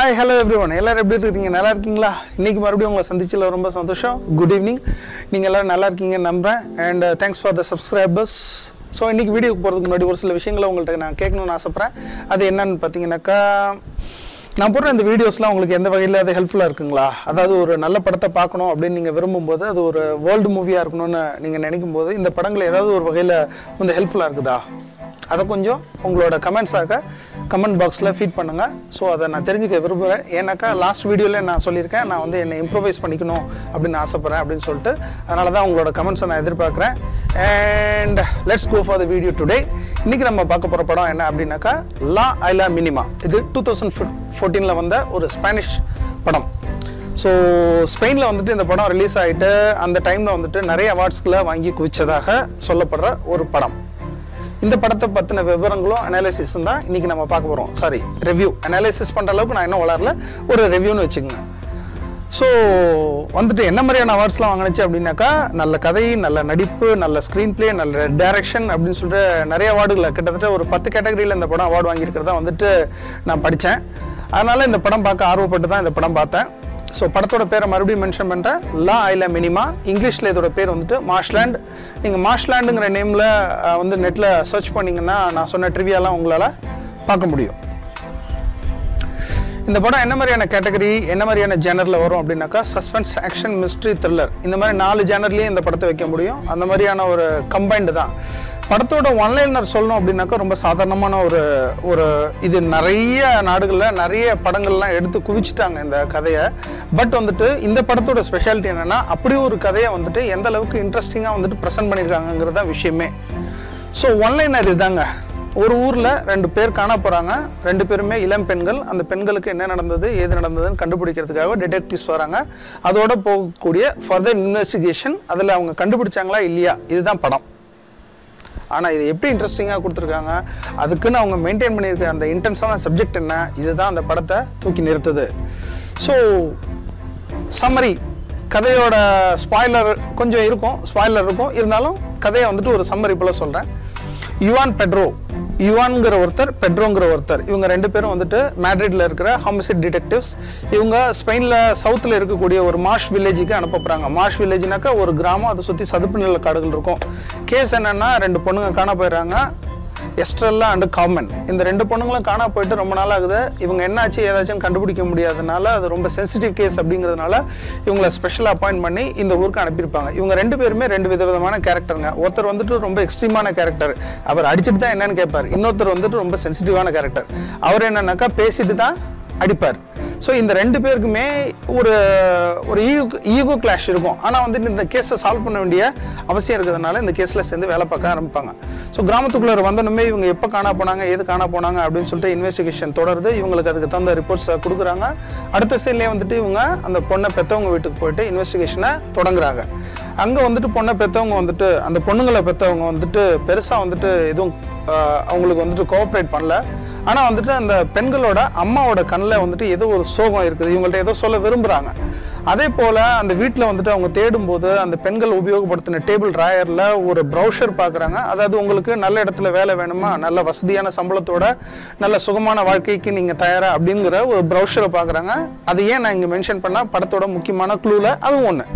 hi hello every one எல்லாரும் எப்படி இருக்கீங்க நல்லா இருக்கீங்களா இன்னைக்கு மறுபடியும் உங்களை சந்திச்சதில் ரொம்ப சந்தோஷம் குட் ஈவினிங் நீங்கள் எல்லாரும் நல்லா இருக்கீங்கன்னு நம்புகிறேன் and thanks for the subscribers so இன்னைக்கு வீடியோக்கு போகிறதுக்கு முன்னாடி ஒரு சில விஷயங்களை உங்கள்கிட்ட நான் கேட்கணும்னு ஆசைப்பட்றேன் அது என்னன்னு பார்த்தீங்கன்னாக்கா நான் போடுற இந்த வீடியோஸ்லாம் உங்களுக்கு எந்த வகையில் அது ஹெல்ப்ஃபுல்லாக இருக்குங்களா அதாவது ஒரு நல்ல படத்தை பார்க்கணும் அப்படின்னு நீங்கள் விரும்பும்போது அது ஒரு வேர்ல்டு மூவியாக இருக்கணும்னு நீங்கள் நினைக்கும் போது இந்த படங்கள் ஏதாவது ஒரு வகையில் வந்து ஹெல்ப்ஃபுல்லாக இருக்குதா அதை கொஞ்சம் உங்களோட கமெண்ட்ஸாக கமெண்ட் பாக்ஸில் ஃபீட் பண்ணுங்கள் ஸோ அதை நான் தெரிஞ்சுக்க விரும்புகிறேன் ஏன்னாக்கா லாஸ்ட் வீடியோவில் நான் சொல்லியிருக்கேன் நான் வந்து என்னை இம்ப்ரூவைஸ் பண்ணிக்கணும் அப்படின்னு ஆசைப்பட்றேன் அப்படின்னு சொல்லிட்டு அதனால தான் உங்களோட கமெண்ட்ஸை நான் எதிர்பார்க்குறேன் and let's go for the video today இன்றைக்கி நம்ம பார்க்க போகிற படம் என்ன அப்படின்னாக்கா லா ஐலா மினிமா இது டூ தௌசண்ட் ஃபோர்டீனில் வந்த ஒரு ஸ்பானிஷ் படம் ஸோ ஸ்பெயினில் வந்துட்டு இந்த படம் ரிலீஸ் ஆகிட்டு அந்த டைமில் வந்துட்டு நிறைய அவார்ட்ஸ்களை வாங்கி குவிச்சதாக சொல்லப்படுற ஒரு படம் இந்த படத்தை பற்றின விவரங்களும் அனாலிசிஸும் தான் இன்றைக்கி நம்ம பார்க்க போகிறோம் சாரி ரிவ்யூ அனாலிசிஸ் பண்ணுற அளவுக்கு நான் இன்னும் வளரல ஒரு ரிவ்யூன்னு வச்சுக்கோங்க ஸோ வந்துட்டு என்ன மாதிரியான அவார்ட்ஸ்லாம் வாங்கினுச்சு அப்படின்னாக்கா நல்ல கதை நல்ல நடிப்பு நல்ல ஸ்க்ரீன் ப்ளே நல்ல டைரக்ஷன் அப்படின்னு சொல்லிட்டு நிறைய அவார்டுகளை கிட்டத்தட்ட ஒரு பத்து கேட்டகரியில் இந்த படம் அவார்டு வாங்கியிருக்கிறதா வந்துட்டு நான் படித்தேன் அதனால் இந்த படம் பார்க்க ஆர்வப்பட்டு தான் இந்த படம் பார்த்தேன் ஸோ படத்தோட பேரை மறுபடியும் மென்ஷன் பண்ணுறேன் லா ஐல மினிமா இங்கிலீஷில் இதோட பேர் வந்துட்டு மார்ஷ்லேண்ட் நீங்கள் மார்ஷ்லேண்டுங்கிற நேமில் வந்து நெட்டில் சர்ச் பண்ணிங்கன்னா நான் சொன்ன ட்ரிவியாலாம் உங்களால் பார்க்க முடியும் இந்த படம் என்ன மாதிரியான கேட்டகரி என்ன மாதிரியான ஜேனரில் வரும் அப்படின்னாக்கா சஸ்பென்ஸ் ஆக்ஷன் மிஸ்ட்ரி த்ரில்லர் இந்த மாதிரி நாலு ஜேனர்லேயே இந்த படத்தை வைக்க முடியும் அந்த மாதிரியான ஒரு கம்பைண்டு தான் படத்தோட ஒன்லைனர் சொல்லணும் அப்படின்னாக்கா ரொம்ப சாதாரணமான ஒரு ஒரு இது நிறைய நாடுகளில் நிறைய படங்கள்லாம் எடுத்து குவிச்சிட்டாங்க இந்த கதையை பட் வந்துட்டு இந்த படத்தோட ஸ்பெஷாலிட்டி என்னென்னா அப்படி ஒரு கதையை வந்துட்டு எந்த அளவுக்கு இன்ட்ரெஸ்டிங்காக வந்துட்டு ப்ரெசென்ட் பண்ணியிருக்காங்கிறது தான் விஷயமே ஸோ ஒன்லைனர் இதுதாங்க ஒரு ஊரில் ரெண்டு பேர் காண போகிறாங்க ரெண்டு பேருமே இளம் பெண்கள் அந்த பெண்களுக்கு என்ன நடந்தது ஏது நடந்ததுன்னு கண்டுபிடிக்கிறதுக்காக டிடெக்டிவ்ஸ் வராங்க அதோட போகக்கூடிய ஃபர்தர் இன்வெஸ்டிகேஷன் அதில் அவங்க கண்டுபிடிச்சாங்களா இல்லையா இதுதான் படம் ஆனால் இது எப்படி இன்ட்ரெஸ்டிங்காக கொடுத்துருக்காங்க அதுக்குன்னு அவங்க மெயின்டைன் பண்ணியிருக்க அந்த இன்டென்ஸான சப்ஜெக்ட் என்ன இதுதான் அந்த படத்தை தூக்கி நிறுத்துது ஸோ சம்மரி கதையோட ஸ்பாய்லர் கொஞ்சம் இருக்கும் ஸ்பாய்லர் இருக்கும் இருந்தாலும் கதையை வந்துட்டு ஒரு சம்மரி போல் சொல்கிறேன் யுவான் பெட்ரோ யுவான்கிற ஒருத்தர் பெட்ரோங்கிற ஒருத்தர் இவங்க ரெண்டு பேரும் வந்துட்டு மேட்ரிட்ல இருக்கிற ஹாமிசிட் டிடெக்டிவ்ஸ் இவங்க ஸ்பெயினில் சவுத்தில் இருக்கக்கூடிய ஒரு மார்ஷ் வில்லேஜுக்கு அனுப்ப போகிறாங்க மார்ஷ் வில்லேஜ்னாக்கா ஒரு கிராமம் அதை சுற்றி சதுப்பு நில காடுகள் இருக்கும் கேஸ் என்னன்னா ரெண்டு பொண்ணுங்க காண போயிடுறாங்க எஸ்ட்ரல்லா அண்டு காமன் இந்த ரெண்டு பொண்ணுங்களும் காணா போயிட்டு ரொம்ப நாள் ஆகுது இவங்க என்னாச்சு ஏதாச்சும் கண்டுபிடிக்க முடியாதனால அது ரொம்ப சென்சிட்டிவ் கேஸ் அப்படிங்கிறதுனால இவங்களை ஸ்பெஷல் அப்பாயின்ட் பண்ணி இந்த ஊருக்கு அனுப்பியிருப்பாங்க இவங்க ரெண்டு பேருமே ரெண்டு விதவிதமான கேரக்டருங்க ஒருத்தர் வந்துட்டு ரொம்ப எக்ஸ்ட்ரீமான கேரக்டர் அவர் அடிச்சுட்டு தான் என்னன்னு கேட்பார் இன்னொருத்தர் வந்துட்டு ரொம்ப சென்சிட்டிவான கேரக்டர் அவர் என்னன்னாக்கா பேசிட்டு தான் அடிப்பார் ஸோ இந்த ரெண்டு பேருக்குமே ஒரு ஒரு ஈகோ ஈகோ கிளாஷ் இருக்கும் ஆனால் வந்துட்டு இந்த கேஸை சால்வ் பண்ண வேண்டிய அவசியம் இருக்கிறதுனால இந்த கேஸில் சேர்ந்து வேலை பார்க்க ஆரம்பிப்பாங்க ஸோ கிராமத்துக்குள்ளே வந்தோடனே இவங்க எப்போ காணா போனாங்க எது காணா போனாங்க அப்படின்னு சொல்லிட்டு இன்வெஸ்டிகேஷன் தொடருது இவங்களுக்கு அதுக்கு தகுந்த ரிப்போர்ட்ஸை கொடுக்குறாங்க அடுத்த சைட்லேயே வந்துட்டு இவங்க அந்த பொண்ணை பெற்றவங்க வீட்டுக்கு போயிட்டு இன்வெஸ்டிகேஷனை தொடங்குறாங்க அங்கே வந்துட்டு பொண்ணை பெற்றவங்க வந்துட்டு அந்த பொண்ணுங்களை பெற்றவங்க வந்துட்டு பெருசாக வந்துட்டு எதுவும் ஆஹ், அவங்களுக்கு வந்துட்டு கோஆப்ரேட் பண்ணல ஆனால் வந்துட்டு அந்த பெண்களோட அம்மாவோட கண்ணில் வந்துட்டு ஏதோ ஒரு சோகம் இருக்குது இவங்கள்ட்ட ஏதோ சொல்ல விரும்புகிறாங்க அதே போல் அந்த வீட்டில் வந்துட்டு அவங்க தேடும்போது அந்த பெண்கள் உபயோகப்படுத்தின டேபிள் ட்ராயரில் ஒரு ப்ரௌஷர் பார்க்குறாங்க அதாவது உங்களுக்கு நல்ல இடத்துல வேலை வேணுமா நல்ல வசதியான சம்பளத்தோட நல்ல சுகமான வாழ்க்கைக்கு நீங்கள் தயாரா அப்படிங்கிற ஒரு ப்ரௌஷரை பார்க்குறாங்க அது ஏன் நான் இங்கே மென்ஷன் பண்ணால் படத்தோட முக்கியமான க்ளூவில் அதுவும் ஒன்று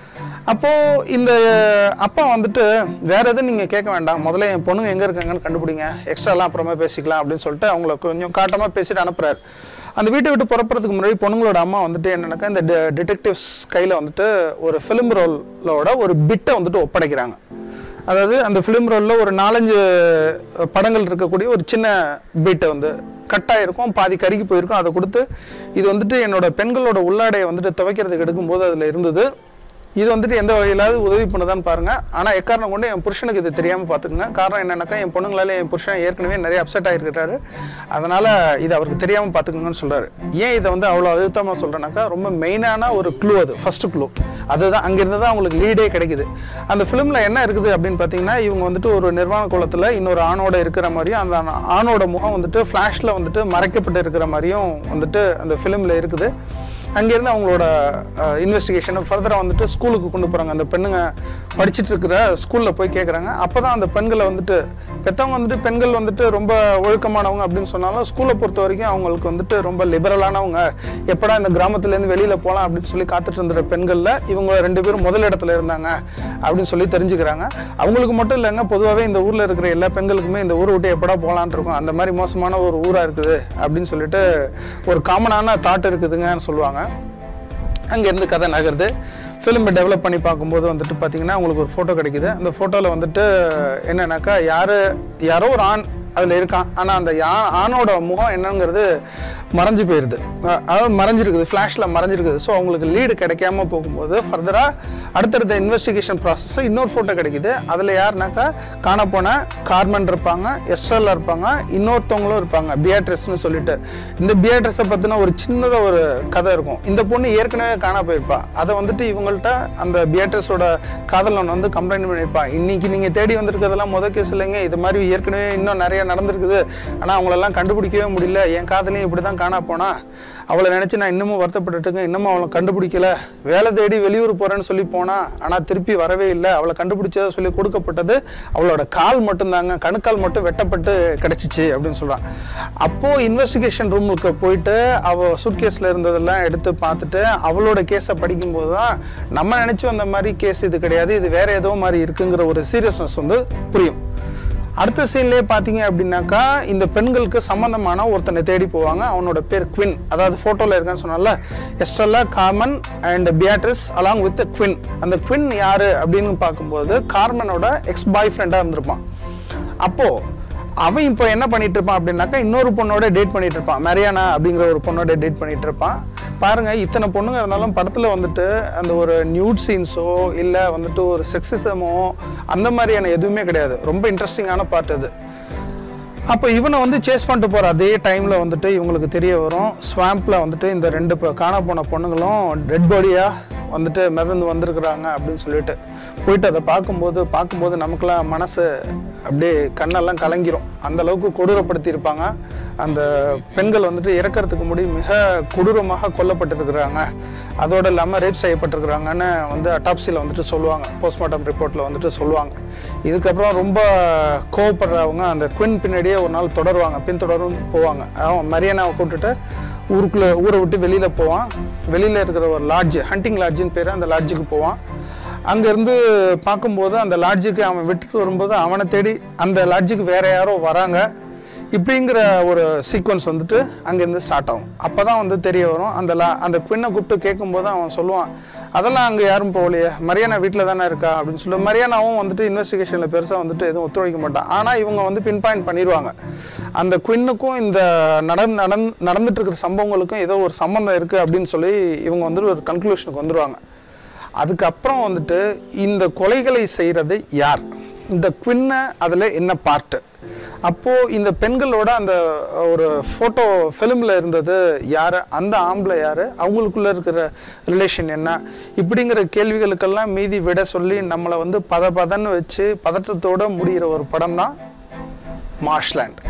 அப்போது இந்த அப்பா வந்துட்டு வேற எதுவும் நீங்கள் கேட்க வேண்டாம் முதல்ல என் பொண்ணுங்க எங்கே இருக்காங்கன்னு கண்டுபிடிங்க எக்ஸ்ட்ராலாம் அப்புறமா பேசிக்கலாம் அப்படின்னு சொல்லிட்டு அவங்கள கொஞ்சம் காட்டமாக பேசிட்டு அனுப்புறாரு அந்த வீட்டை விட்டு புறப்படுறதுக்கு முன்னாடி பொண்ணுங்களோட அம்மா வந்துட்டு என்னன்னாக்கா இந்த டிடெக்டிவ்ஸ் கையில் வந்துட்டு ஒரு ஃபிலிம் ரோலோட ஒரு பிட்டை வந்துட்டு ஒப்படைக்கிறாங்க அதாவது அந்த ஃபிலிம் ரோலில் ஒரு நாலஞ்சு படங்கள் இருக்கக்கூடிய ஒரு சின்ன பீட்டை வந்து கட்டாக இருக்கும் பாதி கருகி போயிருக்கும் அதை கொடுத்து இது வந்துட்டு என்னோட பெண்களோட உள்ளாடையை வந்துட்டு துவைக்கிறதுக்கு எடுக்கும்போது அதில் இருந்தது இது வந்துட்டு எந்த வகையிலாவது உதவி பண்ணுதான்னு பாருங்க ஆனால் எக்காரணம் கொண்டு என் புருஷனுக்கு இது தெரியாமல் பார்த்துக்குங்க காரணம் என்னன்னாக்கா என் பொண்ணுங்களால என் புருஷன் ஏற்கனவே நிறைய அப்செட் ஆகிருக்கிறாரு அதனால இது அவருக்கு தெரியாமல் பார்த்துக்குங்கன்னு சொல்றாரு ஏன் இதை வந்து அவ்வளோ அழுத்தமாக சொல்கிறேன்னாக்கா ரொம்ப மெயினான ஒரு க்ளூ அது ஃபர்ஸ்ட் க்ளூ அதுதான் அங்கிருந்து தான் அவங்களுக்கு லீடே கிடைக்குது அந்த ஃபிலிமில் என்ன இருக்குது அப்படின்னு பார்த்தீங்கன்னா இவங்க வந்துட்டு ஒரு நிர்வாண குளத்தில் இன்னொரு ஆணோட இருக்கிற மாதிரியும் அந்த ஆணோட முகம் வந்துட்டு ஃப்ளாஷில் வந்துட்டு மறைக்கப்பட்டு இருக்கிற மாதிரியும் வந்துட்டு அந்த ஃபிலிமில் இருக்குது அங்கேருந்து அவங்களோட இன்வெஸ்டிகேஷனை ஃபர்தராக வந்துட்டு ஸ்கூலுக்கு கொண்டு போகிறாங்க அந்த பெண்ணுங்க படிச்சுட்டு இருக்கிற ஸ்கூலில் போய் கேட்குறாங்க அப்போ தான் அந்த பெண்களை வந்துட்டு பெற்றவங்க வந்துட்டு பெண்கள் வந்துட்டு ரொம்ப ஒழுக்கமானவங்க அப்படின்னு சொன்னாலும் ஸ்கூலை பொறுத்த வரைக்கும் அவங்களுக்கு வந்துட்டு ரொம்ப லிபரலானவங்க எப்படா இந்த கிராமத்துலேருந்து வெளியில் போகலாம் அப்படின்னு சொல்லி காத்துட்டு இருந்த பெண்களில் இவங்க ரெண்டு பேரும் முதல் இடத்துல இருந்தாங்க அப்படின்னு சொல்லி தெரிஞ்சுக்கிறாங்க அவங்களுக்கு மட்டும் இல்லைங்க பொதுவாகவே இந்த ஊரில் இருக்கிற எல்லா பெண்களுக்குமே இந்த ஊரை விட்டு எப்படா போகலான் இருக்கும் அந்த மாதிரி மோசமான ஒரு ஊராக இருக்குது அப்படின்னு சொல்லிட்டு ஒரு காமனான தாட் இருக்குதுங்கன்னு சொல்லுவாங்க அங்கேருந்து கதை நகருது ஃபிலிமை டெவலப் பண்ணி பார்க்கும்போது வந்துட்டு பார்த்தீங்கன்னா உங்களுக்கு ஒரு ஃபோட்டோ கிடைக்குது அந்த ஃபோட்டோவில் வந்துட்டு என்னன்னாக்கா யார் யாரோ ஒரு ஆண் அதில் இருக்கான் ஆனால் அந்த யா ஆணோட முகம் என்னங்கிறது மறைஞ்சு போயிடுது அஹ் அதாவது மறைஞ்சிருக்குது ஃப்ளாஷில் மறைஞ்சிருக்குது ஸோ அவங்களுக்கு லீடு கிடைக்காம போகும்போது ஃபர்தராக அடுத்தடுத்த இன்வெஸ்டிகேஷன் ப்ராசஸில் இன்னொரு ஃபோட்டோ கிடைக்குது அதில் யாருனாக்கா காணப்போன கார்மன் இருப்பாங்க எஸ்ட்ரல்லா இருப்பாங்க இன்னொருத்தவங்களும் இருப்பாங்க பியாட்ரஸ்னு சொல்லிட்டு இந்த பியாட்ரஸை பற்றின ஒரு சின்னதாக ஒரு கதை இருக்கும் இந்த பொண்ணு ஏற்கனவே காண போயிருப்பா அதை வந்துட்டு இவங்கள்ட்ட அந்த பியாட்ரஸோட காதலன் வந்து கம்ப்ளைண்ட் பண்ணியிருப்பான் இன்னைக்கு நீங்கள் தேடி வந்திருக்கிறதெல்லாம் முத கேஸ் இல்லைங்க இது மாதிரி ஏற்கனவே இன்னும் நிறைய நடந்திருக்குது ஆனால் அவங்களெல்லாம் கண்டுபிடிக்கவே முடியல என் காதலையும் இப்படி தான் காணா போனா அவளை நினச்சி நான் இன்னமும் வருத்தப்பட்டுட்டுங்க இன்னமும் அவளை கண்டுபிடிக்கல வேலை தேடி வெளியூர் போகிறேன்னு சொல்லி போனா ஆனால் திருப்பி வரவே இல்லை அவளை கண்டுபிடிச்சதை சொல்லி கொடுக்கப்பட்டது அவளோட கால் மட்டும்தாங்க கணுக்கால் மட்டும் வெட்டப்பட்டு கிடச்சிச்சு அப்படின்னு சொல்கிறான் அப்போது இன்வெஸ்டிகேஷன் ரூமுக்கு போயிட்டு அவள் சூட்கேஸில் இருந்ததெல்லாம் எடுத்து பார்த்துட்டு அவளோட கேஸை படிக்கும்போது தான் நம்ம நினச்சி வந்த மாதிரி கேஸ் இது கிடையாது இது வேற ஏதோ மாதிரி இருக்குங்கிற ஒரு சீரியஸ்னஸ் வந்து புரியும் அடுத்த சீன்லேயே பார்த்தீங்க அப்படின்னாக்கா இந்த பெண்களுக்கு சம்பந்தமான ஒருத்தனை தேடி போவாங்க அவனோட பேர் குவின் அதாவது ஃபோட்டோவில் இருக்கான்னு சொன்னால Estrella Carmen and Beatriz along with Quin அந்த குவின் யாரு அப்படின்னு பார்க்கும்போது கார்மனோட எக்ஸ் பாய் ஃப்ரெண்டாக இருந்திருப்பான் அப்போது அவன் இப்போ என்ன பண்ணிட்டு இருப்பான் அப்படின்னாக்கா இன்னொரு பொண்ணோட டேட் பண்ணிட்டு இருப்பான் மரியானா அப்படிங்கிற ஒரு பொண்ணோட டேட் பண்ணிட்டு இருப்பான் பாருங்க இத்தனை பொண்ணுங்க இருந்தாலும் படத்தில் வந்துட்டு அந்த ஒரு நியூட் சீன்ஸோ இல்லை வந்துட்டு ஒரு செக்ஸிசமோ அந்த மாதிரியான எதுவுமே கிடையாது ரொம்ப இன்ட்ரெஸ்டிங்கான பார்ட் அது அப்போ இவனை வந்து சேஸ் பண்ணிட்டு போகிற அதே டைமில் வந்துட்டு இவங்களுக்கு தெரிய வரும் ஸ்வாம்பில் வந்துட்டு இந்த ரெண்டு ப- காணா போன பொண்ணுங்களும் டெட் பாடியாக வந்துட்டு மிதந்து வந்திருக்கிறாங்க அப்படின்னு சொல்லிட்டு போயிட்டு அதை பார்க்கும்போது பார்க்கும்போது நமக்கெல்லாம் மனசு அப்படியே கண்ணெல்லாம் கலங்கிரும் அந்த அளவுக்கு கொடூரப்படுத்தியிருப்பாங்க அந்த பெண்கள் வந்துட்டு இறக்கறதுக்கு முடி மிக கொடூரமாக கொல்லப்பட்டிருக்கிறாங்க அதோடு இல்லாமல் ரேப் செய்யப்பட்டிருக்கிறாங்கன்னு வந்து அட்டாப்சியில் வந்துட்டு சொல்லுவாங்க போஸ்ட்மார்ட்டம் ரிப்போர்ட்டில் வந்துட்டு சொல்லுவாங்க இதுக்கப்புறம் ரொம்ப கோவப்படுறவங்க அந்த குவின் பின்னாடியே ஒரு நாள் தொடருவாங்க பின்தொடரும் போவாங்க அவன் மரியானாவை கூப்பிட்டுட்டு ஊருக்குள்ளே ஊரை விட்டு வெளியில் போவான் வெளியில் இருக்கிற ஒரு லாட்ஜ் ஹண்டிங் லாட்ஜின்னு பேர் அந்த லாட்ஜுக்கு போவான் அங்கேருந்து பார்க்கும்போது அந்த லாட்ஜுக்கு அவன் விட்டுட்டு வரும்போது அவனை தேடி அந்த லாட்ஜுக்கு வேற யாரோ வராங்க இப்படிங்கிற ஒரு சீக்வன்ஸ் வந்துட்டு அங்கேருந்து ஸ்டார்ட் ஆகும் அப்போ தான் வந்து தெரிய வரும் அந்த லா அந்த குவினை கூப்பிட்டு கேட்கும்போது அவன் சொல்லுவான் அதெல்லாம் அங்கே யாரும் போகலையே மரியானா வீட்டில் தானே இருக்கா அப்படின்னு சொல்லி மரியானாவும் வந்துட்டு இன்வெஸ்டிகேஷனில் பெருசாக வந்துட்டு எதுவும் ஒத்துழைக்க மாட்டான் ஆனால் இவங்க வந்து பின் பாயிண்ட் பண்ணிடுவாங்க அந்த குவின்னுக்கும் இந்த நடந் நடந் நடந்துட்டு இருக்கிற சம்பவங்களுக்கும் ஏதோ ஒரு சம்மந்தம் இருக்குது அப்படின்னு சொல்லி இவங்க வந்துட்டு ஒரு கன்க்ளூஷனுக்கு வந்துடுவாங்க அதுக்கப்புறம் வந்துட்டு இந்த கொலைகளை செய்கிறது யார் இந்த குவின்னை அதில் என்ன பார்ட்டு அப்போது இந்த பெண்களோட அந்த ஒரு ஃபோட்டோ ஃபிலிமில் இருந்தது யார் அந்த ஆம்பளை யார் அவங்களுக்குள்ள இருக்கிற ரிலேஷன் என்ன இப்படிங்கிற கேள்விகளுக்கெல்லாம் மீதி விட சொல்லி நம்மளை வந்து பத பதன்னு வச்சு பதட்டத்தோட முடிகிற ஒரு படம் தான் மார்ஷ்லேண்ட்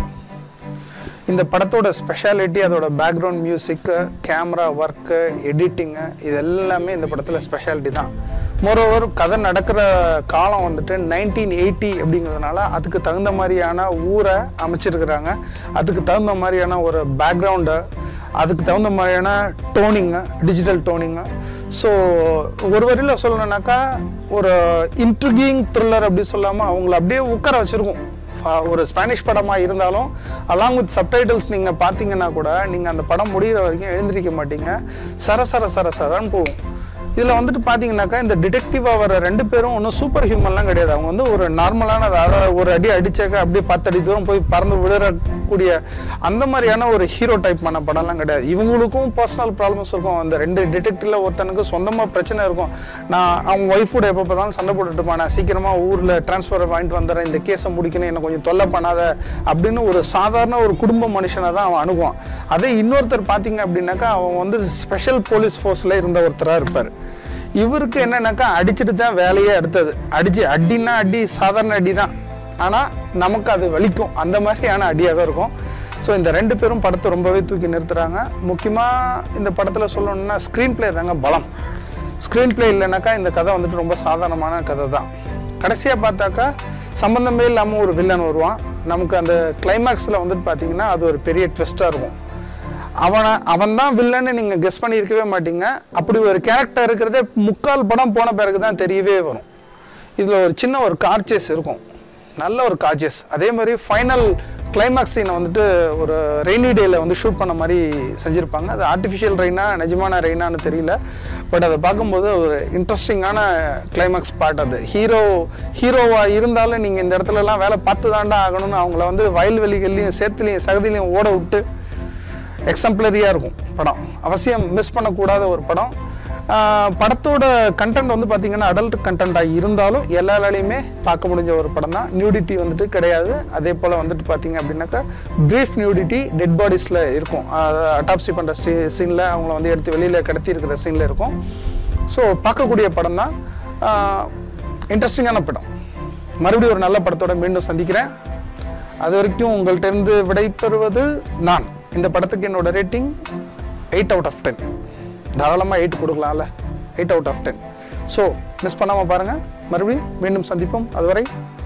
இந்த படத்தோட ஸ்பெஷாலிட்டி அதோட background music camera work editing இது எல்லாமே இந்த படத்தில் ஸ்பெஷாலிட்டி தான் மோரோவர் கதை நடக்கிற காலம் வந்துட்டு நைன்டீன் எயிட்டி அப்படிங்கிறதுனால அதுக்கு தகுந்த மாதிரியான ஊரை அமைச்சிருக்கிறாங்க அதுக்கு தகுந்த மாதிரியான ஒரு பேக்ரவுண்டு அதுக்கு தகுந்த மாதிரியான டோனிங்கு டிஜிட்டல் டோனிங்கு ஸோ ஒரு வரியில் சொல்லணுன்னாக்கா ஒரு இன்ட்ரிகிங் த்ரில்லர் அப்படி சொல்லாமல் அவங்கள அப்படியே உட்கார வச்சுருக்கும் ஃப- ஒரு ஸ்பானிஷ் படமாக இருந்தாலும் அலாங் வித் சப்டைட்டில்ஸ் நீங்கள் பார்த்தீங்கன்னா கூட நீங்கள் அந்த படம் முடிகிற வரைக்கும் எழுந்திருக்க மாட்டீங்க சர சர சர சரன்னு போகும் இதில் வந்துட்டு பார்த்தீங்கன்னாக்கா இந்த டிடெக்டிவாக வர ரெண்டு பேரும் ஒன்றும் சூப்பர் ஹியூமன்லாம் கிடையாது அவங்க வந்து ஒரு நார்மலான அதாவது ஒரு அடி அடிச்சாக்க அப்படியே பத்து அடி தூரம் போய் பறந்து விழுறக்கூடிய அந்த மாதிரியான ஒரு ஹீரோ டைப் பண்ண படம்லாம் கிடையாது இவங்களுக்கும் பர்சனல் ப்ராப்ளம்ஸ் இருக்கும் அந்த ரெண்டு டிடெக்டிவ்ல ஒருத்தனுக்கு சொந்தமாக பிரச்சனை இருக்கும் நான் அவன் ஒய்ஃபோட எப்போ பார்த்தாலும் சண்டை போட்டுட்டு இருப்பான் நான் சீக்கிரமாக ஊரில் ட்ரான்ஸ்ஃபர் வாங்கிட்டு வந்துடுறேன் இந்த கேஸை முடிக்கணும் என்னை கொஞ்சம் தொல்லை பண்ணாத அப்படின்னு ஒரு சாதாரண ஒரு குடும்ப மனுஷனை தான் அவன் அணுகுவான் அதே இன்னொருத்தர் பார்த்தீங்க அப்படின்னாக்கா அவன் வந்து ஸ்பெஷல் போலீஸ் ஃபோர்ஸில் இருந்த ஒருத்தராக இருப்பார் இவருக்கு என்னன்னாக்கா அடிச்சுட்டு தான் வேலையே அடுத்தது அடிச்சு அடின்னா அடி சாதாரண அடி தான் ஆனால் நமக்கு அது வலிக்கும் அந்த மாதிரியான அடியாக இருக்கும் ஸோ இந்த ரெண்டு பேரும் படத்தை ரொம்பவே தூக்கி நிறுத்துறாங்க முக்கியமாக இந்த படத்தில் சொல்லணும்னா ஸ்க்ரீன் ப்ளே தாங்க பலம் ஸ்க்ரீன் ப்ளே இல்லைனாக்கா இந்த கதை வந்துட்டு ரொம்ப சாதாரணமான கதை தான் கடைசியாக பார்த்தாக்கா சம்மந்தமே இல்லாமல் ஒரு வில்லன் வருவான் நமக்கு அந்த கிளைமேக்ஸில் வந்துட்டு பார்த்தீங்கன்னா அது ஒரு பெரிய ட்விஸ்ட்டாக இருக்கும் அவனை அவன் தான் வில்லன்னு நீங்கள் கெஸ் பண்ணியிருக்கவே மாட்டீங்க அப்படி ஒரு கேரக்டர் இருக்கிறதே முக்கால் படம் போன பிறகு தான் தெரியவே வரும் இதில் ஒரு சின்ன ஒரு கார்ச்சேஸ் இருக்கும் நல்ல ஒரு கார்ச்சேஸ் அதே மாதிரி ஃபைனல் கிளைமேக்ஸ் சீனை வந்துட்டு ஒரு ரெய்னி டேயில் வந்து ஷூட் பண்ண மாதிரி செஞ்சுருப்பாங்க அது ஆர்டிஃபிஷியல் ரெயினா நிஜமான ரெயினான்னு தெரியல பட் அதை பார்க்கும்போது ஒரு இன்ட்ரெஸ்டிங்கான கிளைமேக்ஸ் பார்ட் அது ஹீரோ ஹீரோவாக இருந்தாலும் நீங்கள் இந்த இடத்துலலாம் வேலை பார்த்து தாண்டா ஆகணும்னு அவங்கள வந்து வயல்வெளிகள்லையும் சேத்துலையும் சகதிலையும் ஓட விட்டு எக்ஸம்ப்ளரியாக இருக்கும் படம் அவசியம் மிஸ் பண்ணக்கூடாத ஒரு படம் ஆஹ் படத்தோட கண்டென்ட் வந்து பார்த்தீங்கன்னா அடல்ட் கண்டென்ட்டாக இருந்தாலும் எல்லாராலையுமே பார்க்க முடிஞ்ச ஒரு படம் தான் நியூடிட்டி வந்துட்டு கிடையாது அதே போல் வந்துட்டு பார்த்தீங்க அப்படின்னாக்கா பிரீஃப் நியூடிட்டி டெட் பாடிஸில் இருக்கும் அட்டாப்சி பண்ணுற ஸ்டீ சீனில் அவங்கள வந்து எடுத்து வெளியில் கடத்தி இருக்கிற சீனில் இருக்கும் ஸோ பார்க்கக்கூடிய படம் தான் இன்ட்ரெஸ்டிங்கான படம் மறுபடியும் ஒரு நல்ல படத்தோட மீண்டும் சந்திக்கிறேன் அது வரைக்கும் உங்கள்கிட்ட இருந்து விடைபெறுவது நான் இந்த படத்துக்கு என்னோட rating eight out of ten தாராளமாக எயிட் கொடுக்கலாம்ல eight out of ten so miss பண்ணாமல் பாருங்கள் மறுபடியும் மீண்டும் சந்திப்போம் அதுவரை